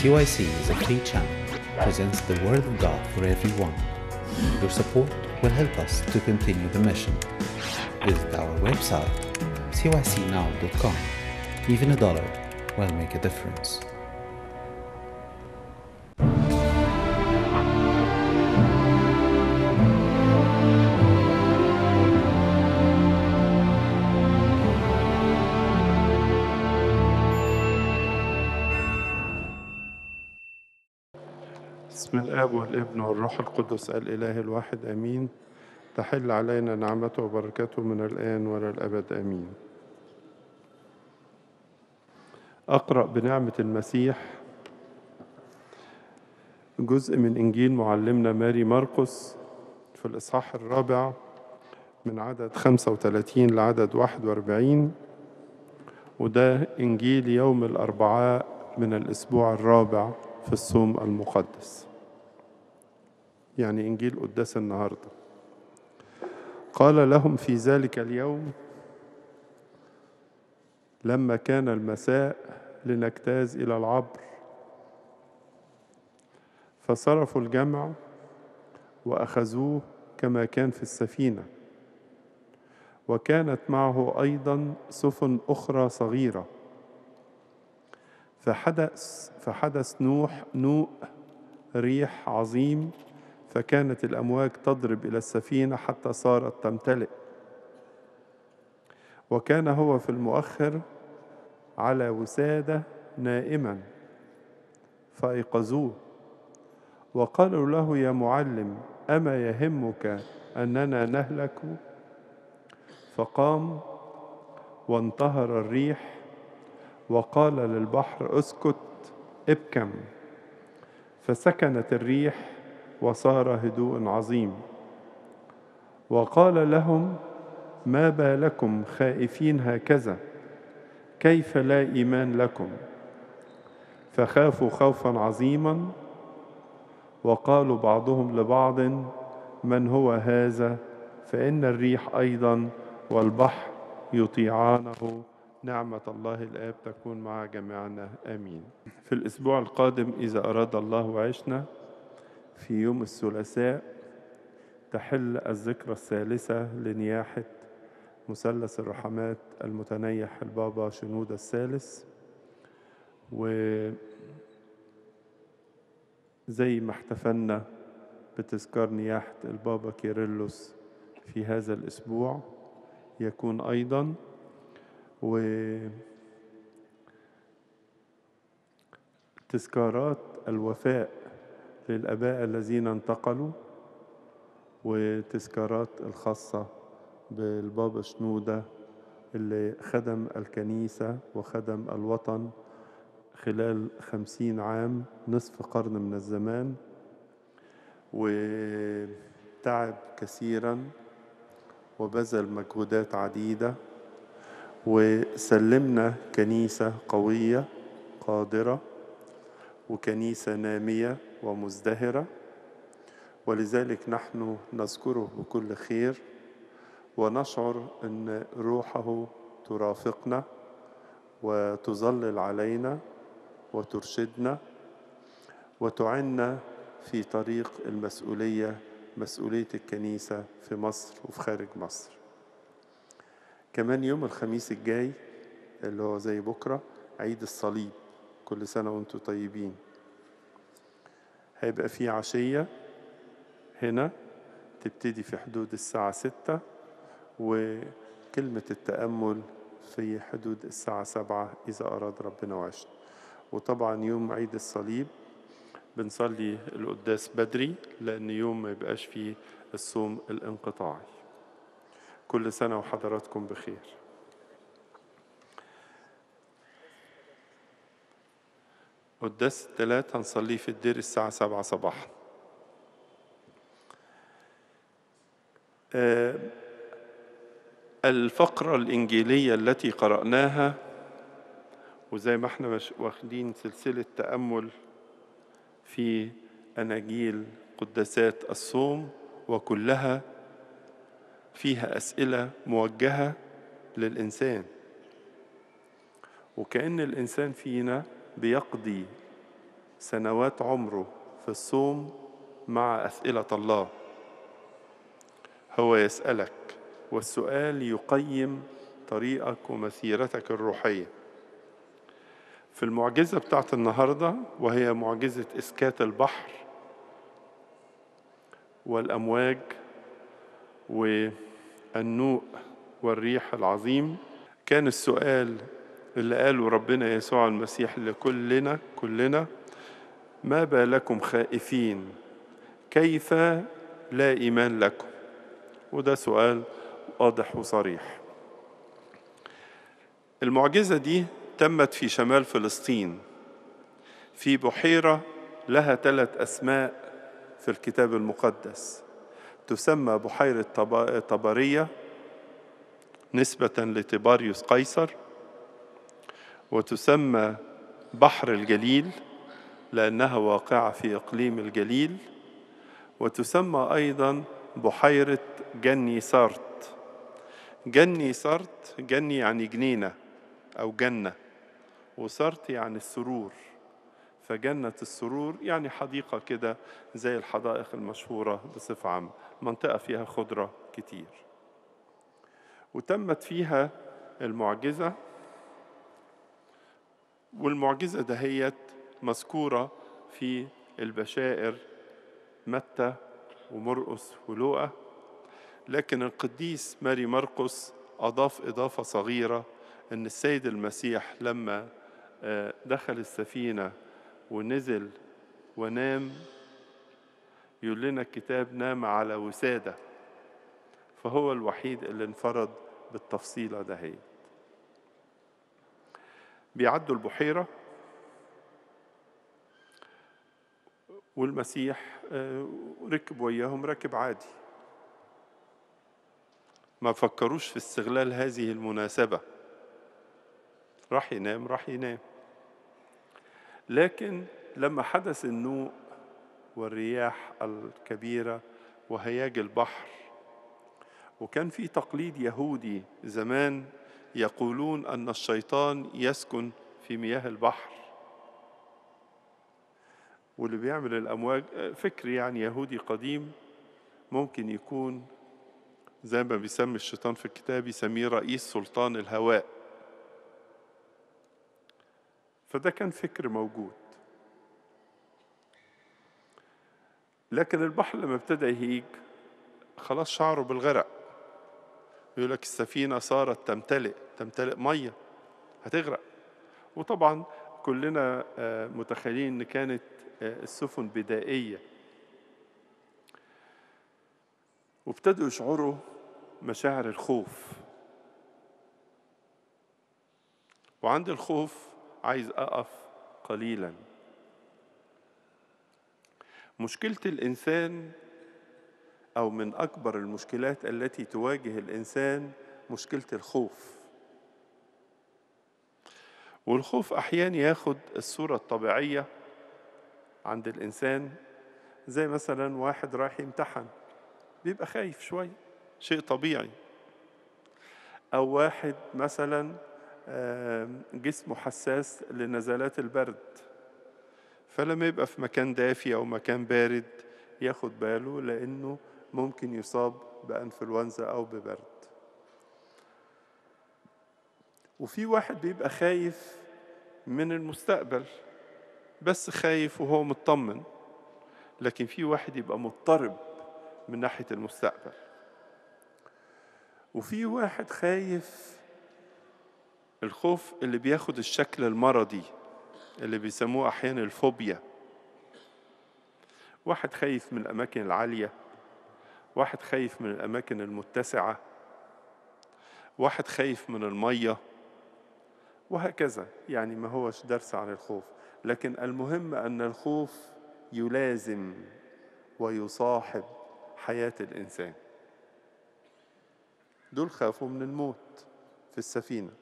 CYC is a free channel, presents the Word of God for everyone. Your support will help us to continue the mission. Visit our website, cycnow.com. Even a dollar will make a difference. بسم الاب والابن والروح القدس الاله الواحد امين تحل علينا نعمته وبركته من الان والى الابد امين اقرا بنعمه المسيح جزء من انجيل معلمنا ماري مرقس في الاصحاح الرابع من عدد 35 لعدد 41 وده انجيل يوم الاربعاء من الاسبوع الرابع في الصوم المقدس يعني انجيل قداس النهارده قال لهم في ذلك اليوم لما كان المساء لنجتاز الى العبر فصرفوا الجمع واخذوه كما كان في السفينه وكانت معه ايضا سفن اخرى صغيره فحدث فحدث نوح نوء ريح عظيم فكانت الامواج تضرب الى السفينه حتى صارت تمتلئ وكان هو في المؤخر على وساده نائما فايقظوه وقالوا له يا معلم اما يهمك اننا نهلك فقام وانتهر الريح وقال للبحر اسكت ابكم فسكنت الريح وصار هدوء عظيم وقال لهم ما بالكم خائفين هكذا كيف لا ايمان لكم فخافوا خوفا عظيما وقالوا بعضهم لبعض من هو هذا فان الريح ايضا والبحر يطيعانه نعمة الله الآب تكون مع جميعنا آمين في الأسبوع القادم إذا أراد الله وعشنا في يوم الثلاثاء تحل الذكرى الثالثة لنياحة مثلث الرحمات المتنيح البابا شنودة الثالث و زي ما احتفلنا بتذكار نياحة البابا كيرلس في هذا الأسبوع يكون أيضا و تذكارات الوفاء للآباء الذين انتقلوا وتذكارات الخاصة بالبابا شنودة اللي خدم الكنيسة وخدم الوطن خلال خمسين عام نصف قرن من الزمان وتعب كثيرا وبذل مجهودات عديده وسلمنا كنيسة قوية قادرة وكنيسة نامية ومزدهرة ولذلك نحن نذكره بكل خير ونشعر أن روحه ترافقنا وتظلل علينا وترشدنا وتعنا في طريق المسؤولية مسؤولية الكنيسة في مصر وفي خارج مصر كمان يوم الخميس الجاي اللي هو زي بكرة عيد الصليب كل سنة وانتم طيبين هيبقى في عشية هنا تبتدي في حدود الساعة ستة وكلمة التأمل في حدود الساعة سبعة إذا أراد ربنا وعشنا وطبعا يوم عيد الصليب بنصلي القداس بدري لأن يوم ما يبقاش فيه الصوم الانقطاعي كل سنة وحضراتكم بخير قداس الثلاث هنصليه في الدير الساعة سبعة صباحا الفقرة الإنجيلية التي قرأناها وزي ما احنا واخدين سلسلة تأمل في أناجيل قداسات الصوم وكلها فيها أسئلة موجهة للإنسان وكأن الإنسان فينا بيقضي سنوات عمره في الصوم مع أسئلة الله هو يسألك والسؤال يقيم طريقك ومسيرتك الروحية في المعجزة بتاعت النهاردة وهي معجزة إسكات البحر والأمواج والنوء والريح العظيم كان السؤال اللي قاله ربنا يسوع المسيح لكلنا كلنا ما بالكم خائفين كيف لا إيمان لكم وده سؤال واضح وصريح المعجزة دي تمت في شمال فلسطين في بحيرة لها ثلاث أسماء في الكتاب المقدس تسمى بحيرة طبرية نسبة لتباريوس قيصر وتسمى بحر الجليل لأنها واقعة في إقليم الجليل وتسمى أيضا بحيرة جني سارت جني سارت جني يعني جنينة أو جنة وسارت يعني السرور فجنة السرور يعني حديقة كده زي الحدائق المشهورة بصفة عامة منطقة فيها خضرة كتير وتمت فيها المعجزة والمعجزة دهيت مذكورة في البشائر متى ومرقس ولوقا لكن القديس ماري مرقس أضاف إضافة صغيرة أن السيد المسيح لما دخل السفينة ونزل ونام يقول لنا الكتاب نام على وسادة فهو الوحيد اللي انفرد بالتفصيلة دهيت بيعدوا البحيرة والمسيح ركب وياهم راكب عادي ما فكروش في استغلال هذه المناسبة راح ينام راح ينام لكن لما حدث النوء والرياح الكبيرة وهياج البحر وكان في تقليد يهودي زمان يقولون أن الشيطان يسكن في مياه البحر واللي بيعمل الأمواج فكر يعني يهودي قديم ممكن يكون زي ما بيسمي الشيطان في الكتاب يسميه رئيس سلطان الهواء فده كان فكر موجود لكن البحر لما ابتدى يهيج خلاص شعره بالغرق يقول لك السفينة صارت تمتلئ تمتلئ مية هتغرق وطبعا كلنا متخيلين ان كانت السفن بدائية وابتدوا يشعروا مشاعر الخوف وعند الخوف عايز أقف قليلا مشكلة الإنسان أو من أكبر المشكلات التي تواجه الإنسان مشكلة الخوف والخوف أحيانا ياخد الصورة الطبيعية عند الإنسان زي مثلا واحد رايح يمتحن بيبقى خايف شوية شيء طبيعي أو واحد مثلا جسمه حساس لنزلات البرد فلما يبقى في مكان دافي أو مكان بارد ياخد باله لأنه ممكن يصاب بأنفلونزا أو ببرد وفي واحد بيبقى خايف من المستقبل بس خايف وهو مطمن لكن في واحد يبقى مضطرب من ناحية المستقبل وفي واحد خايف الخوف اللي بياخد الشكل المرضي اللي بيسموه أحيانا الفوبيا واحد خايف من الأماكن العالية واحد خايف من الأماكن المتسعة واحد خايف من المية وهكذا يعني ما هوش درس عن الخوف لكن المهم أن الخوف يلازم ويصاحب حياة الإنسان دول خافوا من الموت في السفينة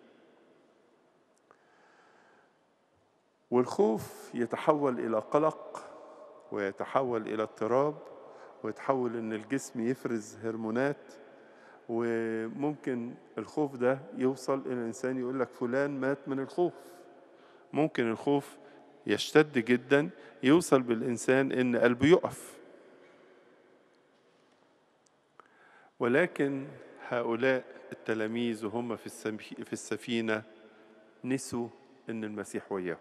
والخوف يتحول إلى قلق ويتحول إلى اضطراب ويتحول إن الجسم يفرز هرمونات وممكن الخوف ده يوصل إلى الإنسان يقول لك فلان مات من الخوف ممكن الخوف يشتد جدا يوصل بالإنسان إن قلبه يقف ولكن هؤلاء التلاميذ وهم في السمي- في السفينة نسوا إن المسيح وياهم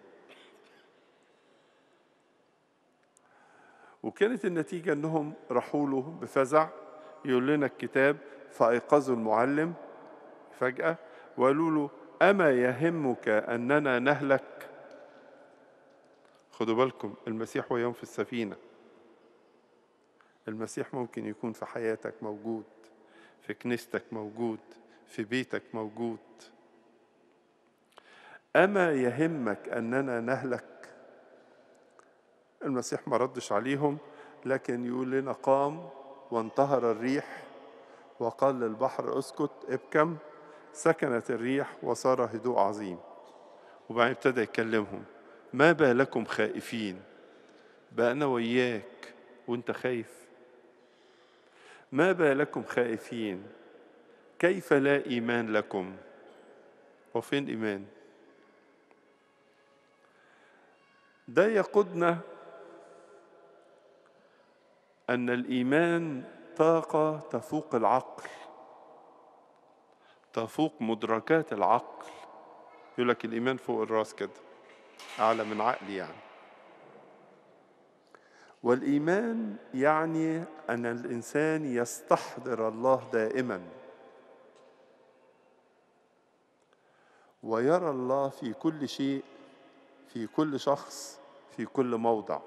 وكانت النتيجة إنهم راحوا له بفزع يقول لنا الكتاب فأيقظوا المعلم فجأة وقالوا له أما يهمك أننا نهلك خدوا بالكم المسيح وياهم في السفينة المسيح ممكن يكون في حياتك موجود في كنيستك موجود في بيتك موجود أما يهمك أننا نهلك المسيح ما ردش عليهم لكن يقول لنا قام وانتهر الريح وقال للبحر اسكت ابكم سكنت الريح وصار هدوء عظيم وبعدين ابتدى يكلمهم ما بالكم خائفين بقى أنا وياك وانت خايف ما بالكم خائفين كيف لا إيمان لكم وفين إيمان ده يقودنا أن الإيمان طاقة تفوق العقل تفوق مدركات العقل يقول لك الإيمان فوق الراس كده أعلى من عقلي يعني والإيمان يعني أن الإنسان يستحضر الله دائما ويرى الله في كل شيء في كل شخص في كل موضع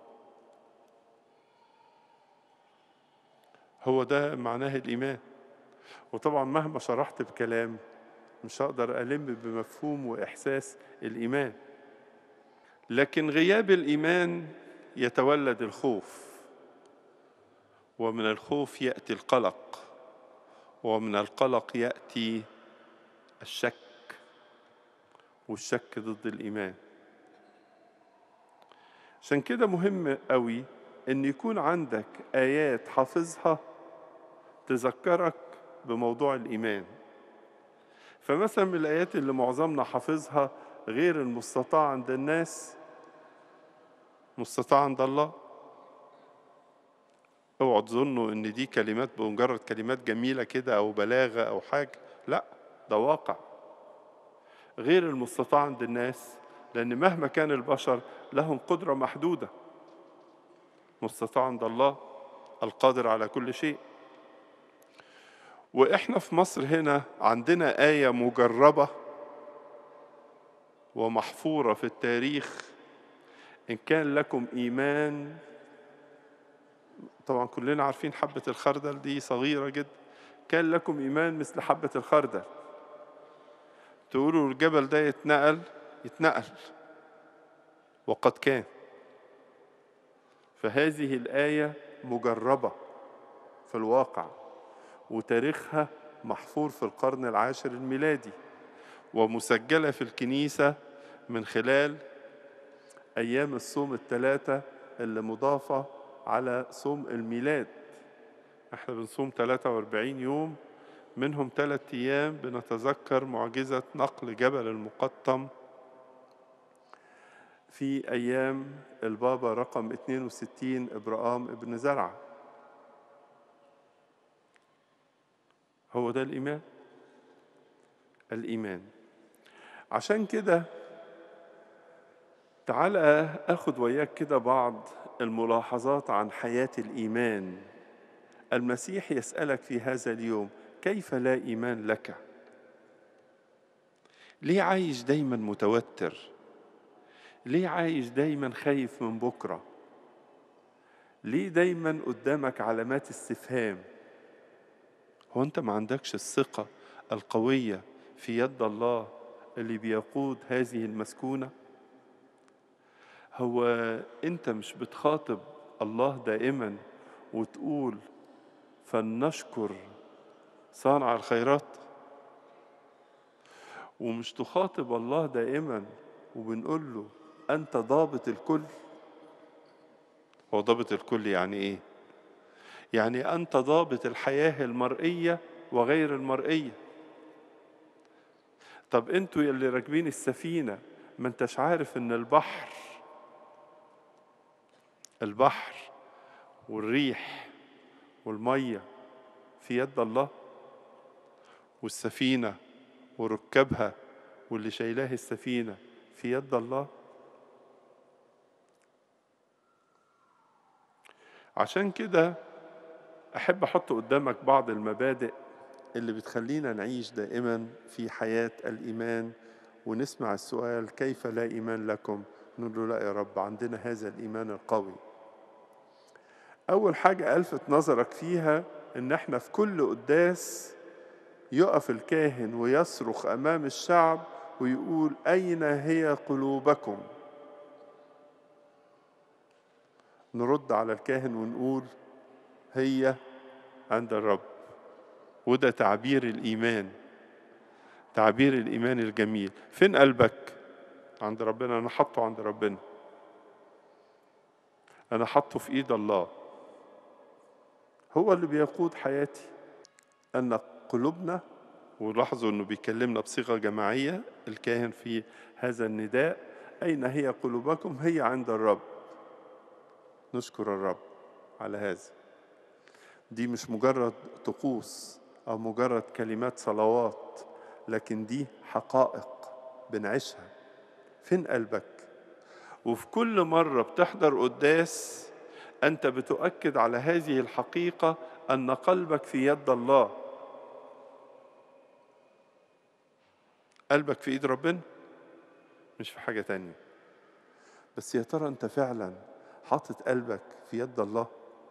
هو ده معناه الإيمان وطبعا مهما شرحت بكلام مش هقدر ألم بمفهوم وإحساس الإيمان لكن غياب الإيمان يتولد الخوف ومن الخوف يأتي القلق ومن القلق يأتي الشك والشك ضد الإيمان عشان كده مهم قوي ان يكون عندك ايات حافظها تذكرك بموضوع الايمان فمثلا من الايات اللي معظمنا حافظها غير المستطاع عند الناس مستطاع عند الله اوعوا تظنوا ان دي كلمات بمجرد كلمات جميله كده او بلاغه او حاجه لا ده واقع غير المستطاع عند الناس لان مهما كان البشر لهم قدره محدوده مستطاع عند الله القادر على كل شيء واحنا في مصر هنا عندنا ايه مجربه ومحفوره في التاريخ ان كان لكم ايمان طبعا كلنا عارفين حبه الخردل دي صغيره جدا كان لكم ايمان مثل حبه الخردل تقولوا الجبل ده يتنقل يتنقل وقد كان فهذه الآية مجربة في الواقع وتاريخها محفور في القرن العاشر الميلادي ومسجلة في الكنيسة من خلال أيام الصوم الثلاثة اللي مضافة على صوم الميلاد احنا بنصوم 43 يوم منهم ثلاثة أيام بنتذكر معجزة نقل جبل المقطم في أيام البابا رقم 62 إبراهام ابن زرعة هو ده الإيمان الإيمان عشان كده تعال أخد وياك كده بعض الملاحظات عن حياة الإيمان المسيح يسألك في هذا اليوم كيف لا إيمان لك ليه عايش دايما متوتر ليه عايش دايما خايف من بكره ليه دايما قدامك علامات استفهام هو انت ما عندكش الثقه القويه في يد الله اللي بيقود هذه المسكونه هو انت مش بتخاطب الله دائما وتقول فلنشكر صانع الخيرات ومش تخاطب الله دائما وبنقول له أنت ضابط الكل هو ضابط الكل يعني إيه؟ يعني أنت ضابط الحياة المرئية وغير المرئية طب أنتوا اللي راكبين السفينة ما أنتش عارف إن البحر البحر والريح والميه في يد الله والسفينه وركابها واللي شايلاه السفينه في يد الله عشان كده احب احط قدامك بعض المبادئ اللي بتخلينا نعيش دائما في حياه الايمان ونسمع السؤال كيف لا ايمان لكم نقول له لا يا رب عندنا هذا الايمان القوي اول حاجه الفت نظرك فيها ان احنا في كل قداس يقف الكاهن ويصرخ امام الشعب ويقول اين هي قلوبكم نرد على الكاهن ونقول هي عند الرب وده تعبير الايمان تعبير الايمان الجميل فين قلبك عند ربنا انا حاطه عند ربنا انا حاطه في ايد الله هو اللي بيقود حياتي ان قلوبنا ولاحظوا انه بيكلمنا بصيغه جماعيه الكاهن في هذا النداء اين هي قلوبكم هي عند الرب نشكر الرب على هذا دي مش مجرد طقوس او مجرد كلمات صلوات لكن دي حقائق بنعيشها فين قلبك وفي كل مره بتحضر قداس انت بتؤكد على هذه الحقيقه ان قلبك في يد الله قلبك في ايد ربنا مش في حاجه تانية بس يا ترى انت فعلا حاطط قلبك في يد الله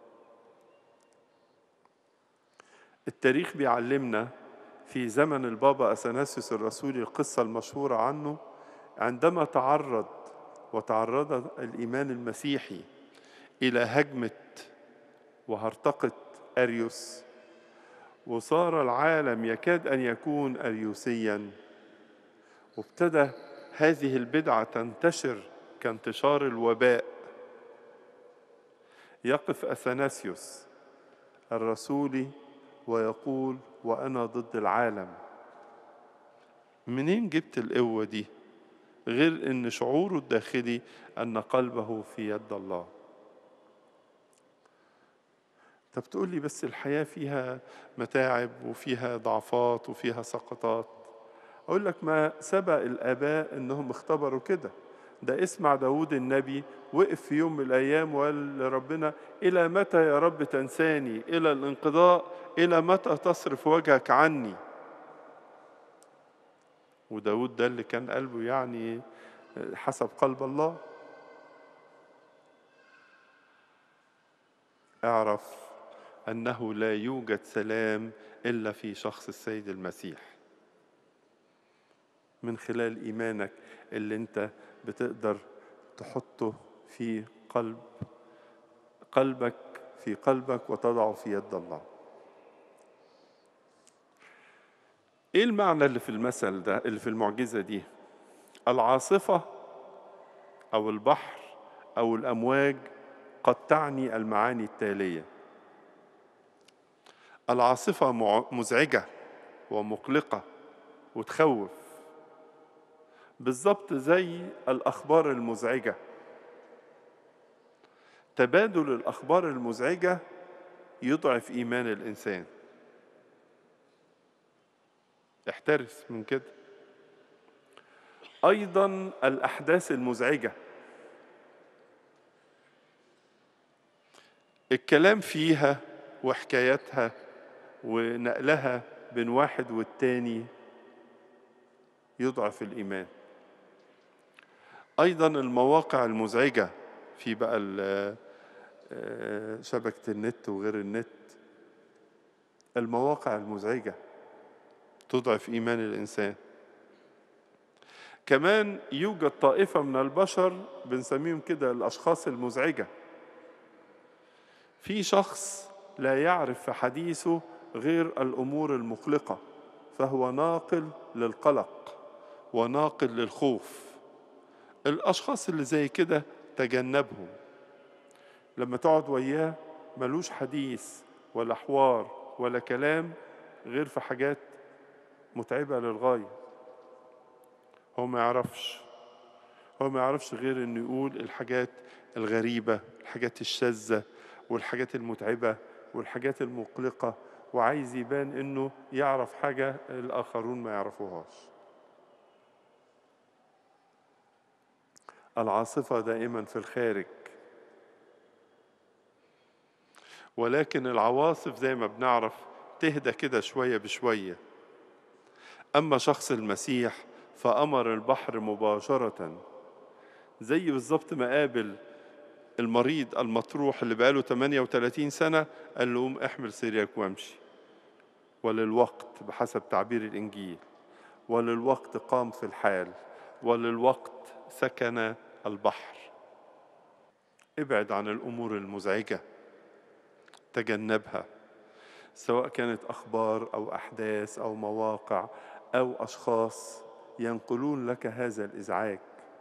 التاريخ بيعلمنا في زمن البابا اثناسيوس الرسولي القصه المشهوره عنه عندما تعرض وتعرض الايمان المسيحي الى هجمه وهرطقه اريوس وصار العالم يكاد ان يكون اريوسيا وابتدى هذه البدعه تنتشر كانتشار الوباء يقف اثناسيوس الرسولي ويقول وانا ضد العالم منين جبت القوه دي غير ان شعوره الداخلي ان قلبه في يد الله طب تقول لي بس الحياه فيها متاعب وفيها ضعفات وفيها سقطات اقول لك ما سبق الاباء انهم اختبروا كده ده اسمع داود النبي وقف في يوم من الأيام وقال لربنا إلى متى يا رب تنساني إلى الانقضاء إلى متى تصرف وجهك عني وداود ده اللي كان قلبه يعني حسب قلب الله اعرف أنه لا يوجد سلام إلا في شخص السيد المسيح من خلال إيمانك اللي أنت بتقدر تحطه في قلب قلبك في قلبك وتضعه في يد الله ايه المعنى اللي في المثل ده اللي في المعجزه دي العاصفه او البحر او الامواج قد تعني المعاني التاليه العاصفه مزعجه ومقلقه وتخوف بالظبط زي الأخبار المزعجة تبادل الأخبار المزعجة يضعف إيمان الإنسان احترس من كده أيضا الأحداث المزعجة الكلام فيها وحكاياتها ونقلها بين واحد والتاني يضعف الإيمان ايضا المواقع المزعجه في بقى شبكه النت وغير النت المواقع المزعجه تضعف ايمان الانسان كمان يوجد طائفه من البشر بنسميهم كده الاشخاص المزعجه في شخص لا يعرف في حديثه غير الامور المقلقه فهو ناقل للقلق وناقل للخوف الأشخاص اللي زي كده تجنبهم لما تقعد وياه ملوش حديث ولا حوار ولا كلام غير في حاجات متعبة للغاية هو ما يعرفش هو ما يعرفش غير انه يقول الحاجات الغريبة الحاجات الشاذة والحاجات المتعبة والحاجات المقلقة وعايز يبان انه يعرف حاجة الاخرون ما يعرفوهاش العاصفة دائما في الخارج ولكن العواصف زي ما بنعرف تهدى كده شوية بشوية أما شخص المسيح فأمر البحر مباشرة زي بالظبط ما قابل المريض المطروح اللي بقاله 38 سنة قال له قوم احمل سريرك وامشي وللوقت بحسب تعبير الإنجيل وللوقت قام في الحال وللوقت سكن البحر ابعد عن الأمور المزعجة تجنبها سواء كانت أخبار أو أحداث أو مواقع أو أشخاص ينقلون لك هذا الإزعاج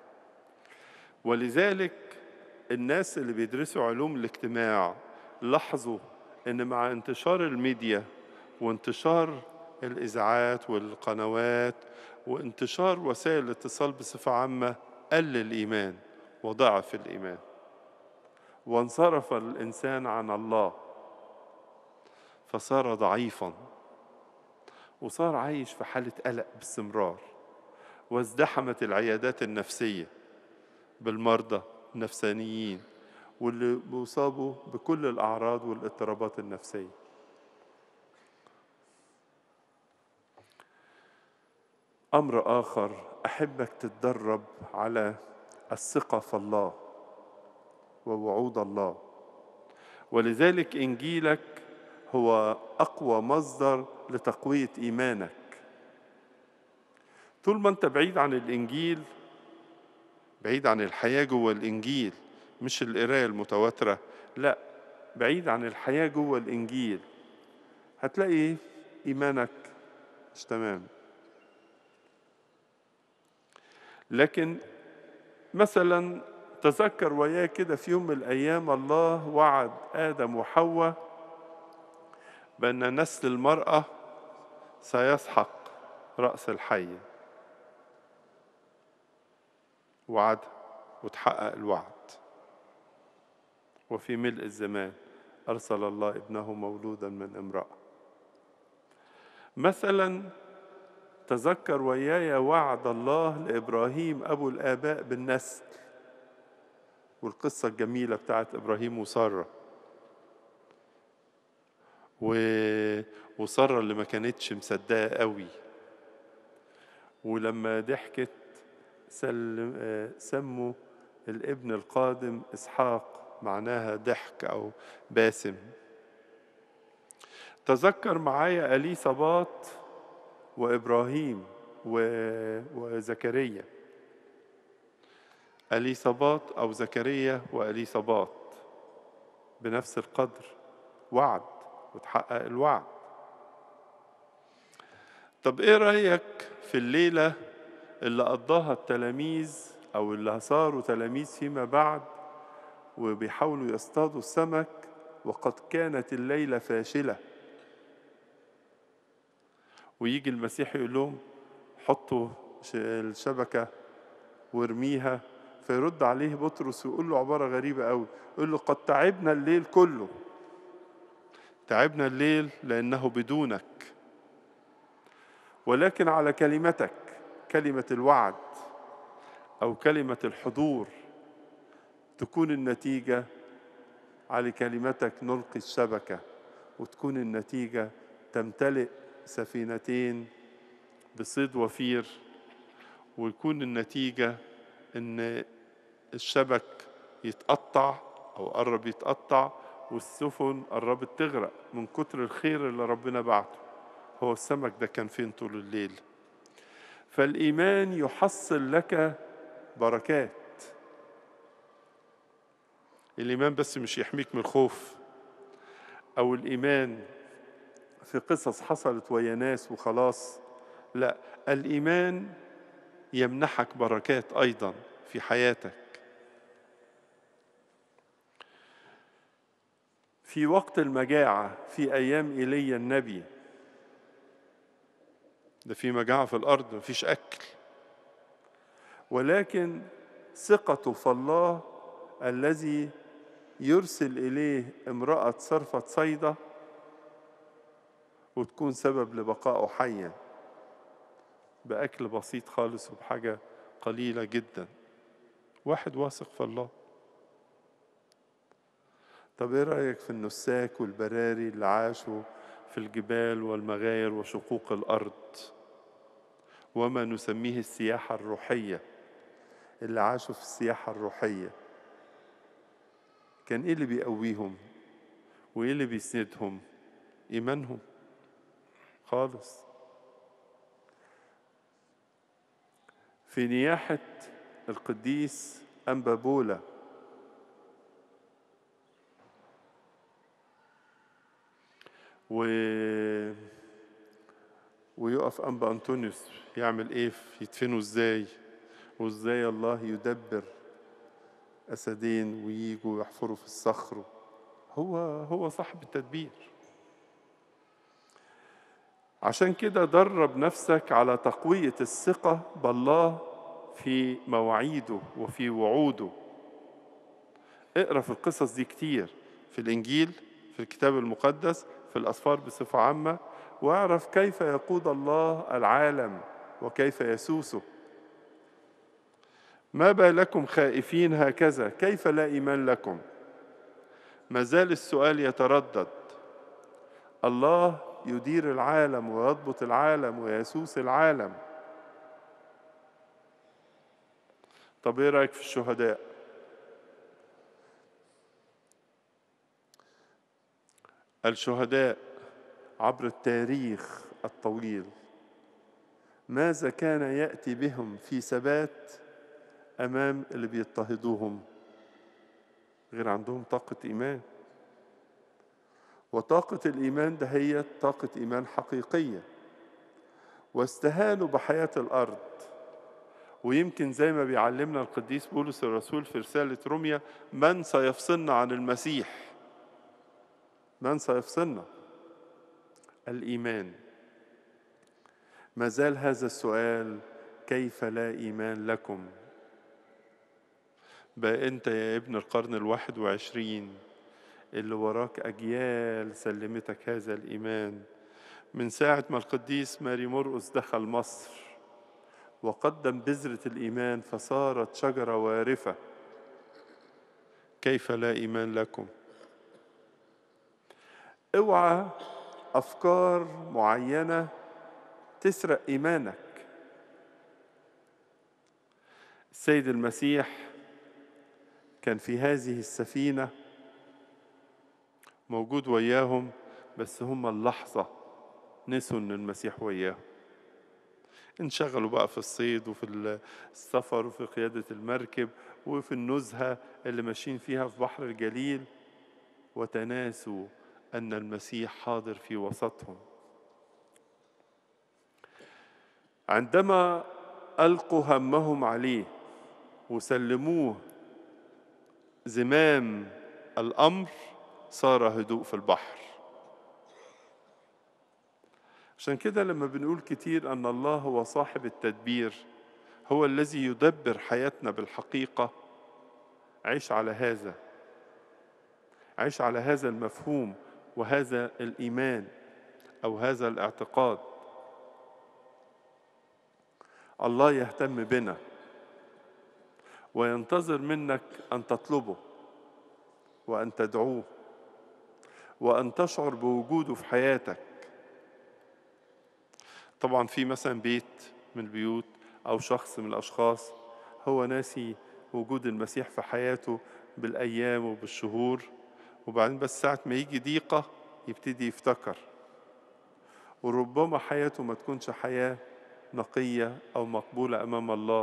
ولذلك الناس اللي بيدرسوا علوم الاجتماع لاحظوا ان مع انتشار الميديا وانتشار الاذاعات والقنوات وانتشار وسائل الاتصال بصفه عامه قل الايمان وضعف الايمان وانصرف الانسان عن الله فصار ضعيفا وصار عايش في حاله قلق باستمرار وازدحمت العيادات النفسيه بالمرضى النفسانيين واللي بيصابوا بكل الأعراض والاضطرابات النفسية أمر آخر أحبك تتدرب على الثقة في الله ووعود الله ولذلك إنجيلك هو أقوى مصدر لتقوية إيمانك طول ما أنت بعيد عن الإنجيل بعيد عن الحياة جوه الإنجيل مش القراية المتواترة لا بعيد عن الحياة جوه الإنجيل هتلاقي إيمانك مش تمام لكن مثلا تذكر وياه كده في يوم من الأيام الله وعد آدم وحواء بأن نسل المرأة سيسحق رأس الحية وعد وتحقق الوعد وفي ملء الزمان أرسل الله ابنه مولودا من امرأة مثلا تذكر وياي وعد الله لإبراهيم أبو الآباء بالنسل والقصة الجميلة بتاعت إبراهيم وسارة و... وسارة اللي ما كانتش مصدقة قوي ولما ضحكت سلم سموا الابن القادم إسحاق معناها ضحك أو باسم تذكر معايا أليصابات وإبراهيم وزكريا أليصابات أو زكريا وأليصابات بنفس القدر وعد وتحقق الوعد طب ايه رأيك في الليلة اللي قضاها التلاميذ أو اللي صاروا تلاميذ فيما بعد وبيحاولوا يصطادوا السمك وقد كانت الليلة فاشلة ويجي المسيح يقول لهم حطوا الشبكة وارميها فيرد عليه بطرس ويقول له عبارة غريبة قوي يقول له قد تعبنا الليل كله تعبنا الليل لأنه بدونك ولكن على كلمتك كلمة الوعد أو كلمة الحضور تكون النتيجة على كلمتك نلقي الشبكة وتكون النتيجة تمتلئ سفينتين بصيد وفير ويكون النتيجة إن الشبك يتقطع أو قرب يتقطع والسفن قربت تغرق من كتر الخير اللي ربنا بعته هو السمك ده كان فين طول الليل فالإيمان يحصل لك بركات الإيمان بس مش يحميك من الخوف أو الإيمان في قصص حصلت ويا ناس وخلاص لا الإيمان يمنحك بركات أيضا في حياتك في وقت المجاعة في أيام إيليا النبي ده في مجاعة في الأرض مفيش أكل ولكن ثقته في الله الذي يرسل إليه امرأة صرفة صيدة وتكون سبب لبقائه حيا بأكل بسيط خالص وبحاجة قليلة جدا واحد واثق في الله طب ايه رأيك في النساك والبراري اللي عاشوا في الجبال والمغاير وشقوق الأرض وما نسميه السياحة الروحية اللي عاشوا في السياحة الروحية كان ايه اللي بيقويهم وايه اللي بيسندهم ايمانهم خالص في نياحة القديس أنبا بولا و ويقف أنبا أنطونيوس يعمل إيه يدفنوا إزاي وإزاي الله يدبر أسدين وييجوا يحفروا في الصخر هو هو صاحب التدبير عشان كده درب نفسك على تقوية الثقة بالله في مواعيده وفي وعوده اقرا في القصص دي كتير في الإنجيل في الكتاب المقدس في الأسفار بصفة عامة واعرف كيف يقود الله العالم وكيف يسوسه ما بالكم خائفين هكذا كيف لا ايمان لكم ما زال السؤال يتردد الله يدير العالم ويضبط العالم ويسوس العالم طب ايه رايك في الشهداء الشهداء عبر التاريخ الطويل ماذا كان ياتي بهم في ثبات امام اللي بيضطهدوهم غير عندهم طاقه ايمان وطاقه الايمان ده هي طاقه ايمان حقيقيه واستهانوا بحياه الارض ويمكن زي ما بيعلمنا القديس بولس الرسول في رساله روميا من سيفصلنا عن المسيح من سيفصلنا الايمان ما زال هذا السؤال كيف لا ايمان لكم بقى انت يا ابن القرن الواحد وعشرين اللي وراك اجيال سلمتك هذا الايمان من ساعه ما القديس ماري مرقس دخل مصر وقدم بذره الايمان فصارت شجره وارفه كيف لا ايمان لكم اوعى افكار معينه تسرق ايمانك السيد المسيح كان في هذه السفينه موجود وياهم بس هم اللحظه نسوا ان المسيح وياهم انشغلوا بقى في الصيد وفي السفر وفي قياده المركب وفي النزهه اللي ماشيين فيها في بحر الجليل وتناسوا ان المسيح حاضر في وسطهم عندما القوا همهم عليه وسلموه زمام الامر صار هدوء في البحر عشان كده لما بنقول كتير ان الله هو صاحب التدبير هو الذي يدبر حياتنا بالحقيقه عيش على هذا عيش على هذا المفهوم وهذا الايمان او هذا الاعتقاد الله يهتم بنا وينتظر منك ان تطلبه وان تدعوه وان تشعر بوجوده في حياتك طبعا في مثلا بيت من البيوت او شخص من الاشخاص هو ناسي وجود المسيح في حياته بالايام وبالشهور وبعدين بس ساعه ما يجي ضيقه يبتدي يفتكر وربما حياته ما تكونش حياه نقيه او مقبوله امام الله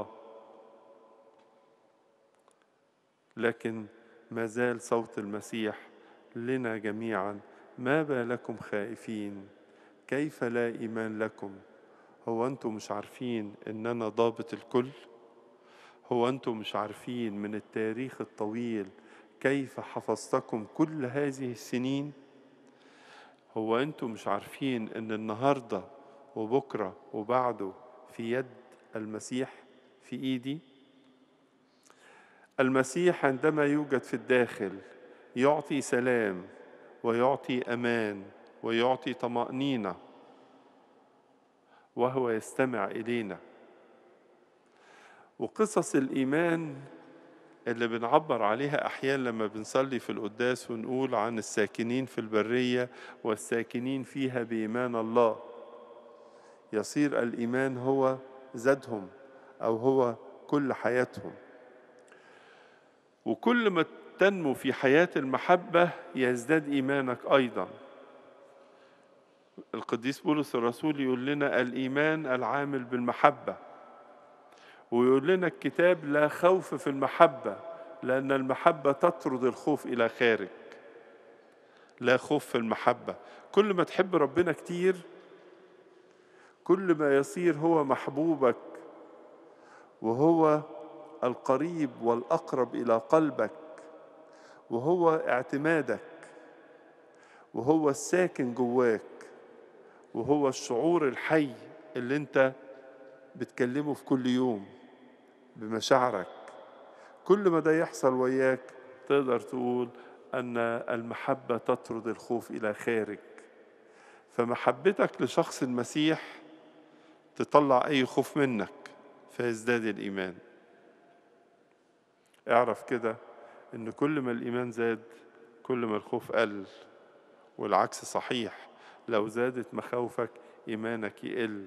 لكن ما زال صوت المسيح لنا جميعا ما بالكم خائفين كيف لا ايمان لكم هو انتم مش عارفين ان انا ضابط الكل هو انتم مش عارفين من التاريخ الطويل كيف حفظتكم كل هذه السنين هو انتم مش عارفين ان النهارده وبكره وبعده في يد المسيح في ايدي المسيح عندما يوجد في الداخل يعطي سلام ويعطي امان ويعطي طمانينه وهو يستمع الينا وقصص الايمان اللي بنعبر عليها احيانا لما بنصلي في القداس ونقول عن الساكنين في البريه والساكنين فيها بايمان الله يصير الايمان هو زادهم او هو كل حياتهم وكل ما تنمو في حياه المحبه يزداد ايمانك ايضا القديس بولس الرسول يقول لنا الايمان العامل بالمحبه ويقول لنا الكتاب لا خوف في المحبه لان المحبه تطرد الخوف الى خارج لا خوف في المحبه كل ما تحب ربنا كتير كل ما يصير هو محبوبك وهو القريب والاقرب الى قلبك وهو اعتمادك وهو الساكن جواك وهو الشعور الحي اللي انت بتكلمه في كل يوم بمشاعرك كل ما ده يحصل وياك تقدر تقول ان المحبه تطرد الخوف الى خارج فمحبتك لشخص المسيح تطلع اي خوف منك فيزداد الايمان اعرف كده ان كل ما الايمان زاد كل ما الخوف قل والعكس صحيح لو زادت مخاوفك ايمانك يقل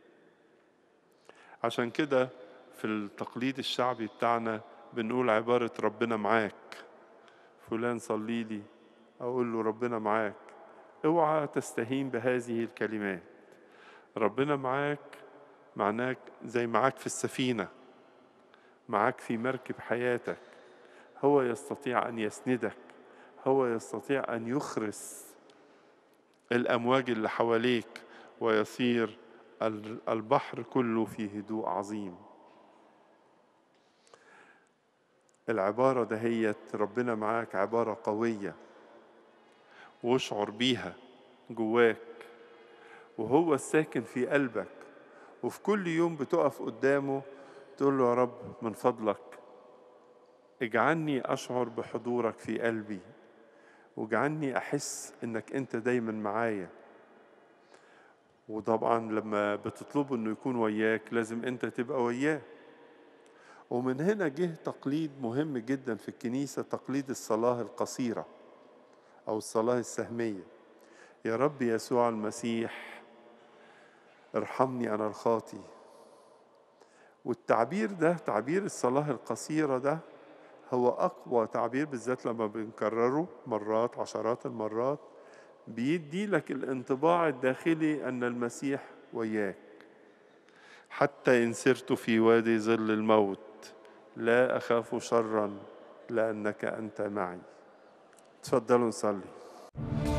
عشان كده في التقليد الشعبي بتاعنا بنقول عبارة ربنا معاك فلان صلي لي أقول له ربنا معاك اوعى تستهين بهذه الكلمات ربنا معاك معناك زي معاك في السفينة معاك في مركب حياتك هو يستطيع أن يسندك هو يستطيع أن يخرس الأمواج اللي حواليك ويصير البحر كله في هدوء عظيم العبارة دهيت ربنا معاك عبارة قوية واشعر بيها جواك وهو الساكن في قلبك وفي كل يوم بتقف قدامه تقول له يا رب من فضلك اجعلني اشعر بحضورك في قلبي واجعلني احس انك انت دايما معايا وطبعا لما بتطلبه انه يكون وياك لازم انت تبقى وياه ومن هنا جه تقليد مهم جدا في الكنيسة تقليد الصلاة القصيرة أو الصلاة السهمية يا رب يسوع المسيح ارحمني أنا الخاطي والتعبير ده تعبير الصلاة القصيرة ده هو أقوى تعبير بالذات لما بنكرره مرات عشرات المرات بيدي لك الانطباع الداخلي أن المسيح وياك حتى إن سرت في وادي ظل الموت لا أخاف شرا لأنك أنت معي تفضلوا نصلي